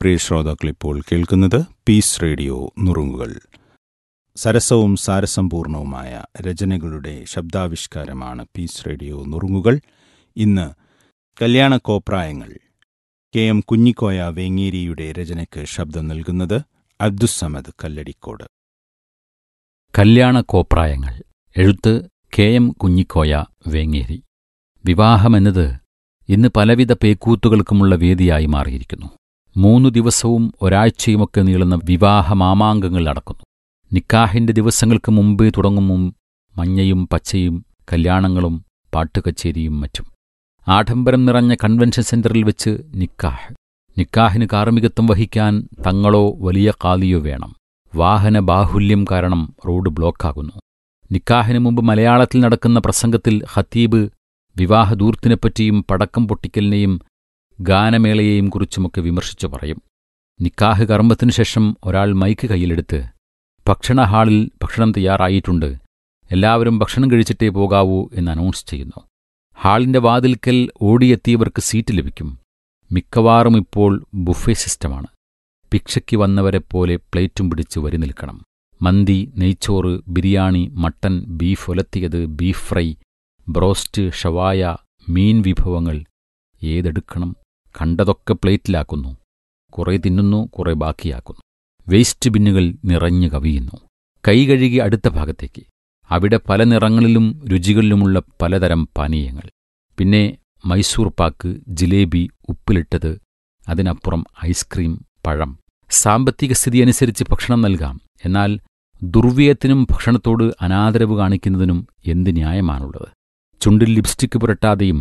പ്രിയ ശ്രോതാക്കളിപ്പോൾ കേൾക്കുന്നത് piece radio നുറുങ്ങുകൾ സരസവും സാരസമ്പൂർണവുമായ രചനകളുടെ ശബ്ദാവിഷ്കാരമാണ് piece radio നുറുങ്ങുകൾ ഇന്ന് കല്യാണ കോപ്രായങ്ങൾ കെ എം കുഞ്ഞിക്കോയ വേങ്ങേരിയുടെ രചനയ്ക്ക് ശബ്ദം നൽകുന്നത് അബ്ദുസമദ് കല്ലടിക്കോട് കല്യാണ കോപ്രായങ്ങൾ എഴുത്ത് കെ എം കുഞ്ഞിക്കോയ വേങ്ങേരി വിവാഹമെന്നത് ഇന്ന് പലവിധ പേക്കൂത്തുകൾക്കുമുള്ള വേദിയായി മാറിയിരിക്കുന്നു മൂന്നു ദിവസവും ഒരാഴ്ചയുമൊക്കെ നീളുന്ന വിവാഹ മാമാങ്കങ്ങൾ നടക്കുന്നു നിക്കാഹിന്റെ ദിവസങ്ങൾക്ക് മുമ്പേ തുടങ്ങും മഞ്ഞയും പച്ചയും കല്യാണങ്ങളും പാട്ടുകച്ചേരിയും മറ്റും ആഡംബരം നിറഞ്ഞ കൺവെൻഷൻ സെന്ററിൽ വെച്ച് നിക്കാഹ് നിക്കാഹിന് കാർമ്മികത്വം വഹിക്കാൻ തങ്ങളോ വലിയ കാലിയോ വേണം വാഹന ബാഹുല്യം കാരണം റോഡ് ബ്ലോക്കാകുന്നു നിക്കാഹിന് മുമ്പ് മലയാളത്തിൽ നടക്കുന്ന പ്രസംഗത്തിൽ ഖത്തീബ് വിവാഹദൂർത്തിനെപ്പറ്റിയും പടക്കം പൊട്ടിക്കലിനെയും ഗാനമേളയെയും കുറിച്ചുമൊക്കെ വിമർശിച്ചു പറയും നിക്കാഹ് കർമ്മത്തിനു ശേഷം ഒരാൾ മൈക്ക് കയ്യിലെടുത്ത് ഭക്ഷണ ഹാളിൽ ഭക്ഷണം തയ്യാറായിട്ടുണ്ട് എല്ലാവരും ഭക്ഷണം കഴിച്ചിട്ടേ പോകാവൂ എന്ന് അനൗൺസ് ചെയ്യുന്നു ഹാളിന്റെ വാതിൽക്കൽ ഓടിയെത്തിയവർക്ക് സീറ്റ് ലഭിക്കും മിക്കവാറും ഇപ്പോൾ ബുഫേ സിസ്റ്റമാണ് ഭിക്ഷയ്ക്ക് വന്നവരെപ്പോലെ പ്ലേറ്റും പിടിച്ച് വരി നിൽക്കണം മന്തി നെയ്ച്ചോറ് ബിരിയാണി മട്ടൻ ബീഫ് ഒലത്തിയത് ബീഫ് ഫ്രൈ ബ്രോസ്റ്റ് ഷവായ മീൻ വിഭവങ്ങൾ ഏതെടുക്കണം കണ്ടതൊക്കെ പ്ലേറ്റിലാക്കുന്നു കുറെ തിന്നുന്നു കുറെ ബാക്കിയാക്കുന്നു വേസ്റ്റ് ബിന്നുകൾ നിറഞ്ഞു കവിയുന്നു കൈ കഴുകി അടുത്ത ഭാഗത്തേക്ക് അവിടെ പല നിറങ്ങളിലും രുചികളിലുമുള്ള പലതരം പാനീയങ്ങൾ പിന്നെ മൈസൂർ പാക്ക് ജിലേബി ഉപ്പിലിട്ടത് അതിനപ്പുറം ഐസ്ക്രീം പഴം സാമ്പത്തിക സ്ഥിതി അനുസരിച്ച് ഭക്ഷണം നൽകാം എന്നാൽ ദുർവ്യയത്തിനും ഭക്ഷണത്തോട് അനാദരവ് കാണിക്കുന്നതിനും എന്ത് ന്യായമാണുള്ളത് ചുണ്ടിൽ ലിപ്സ്റ്റിക് പുരട്ടാതെയും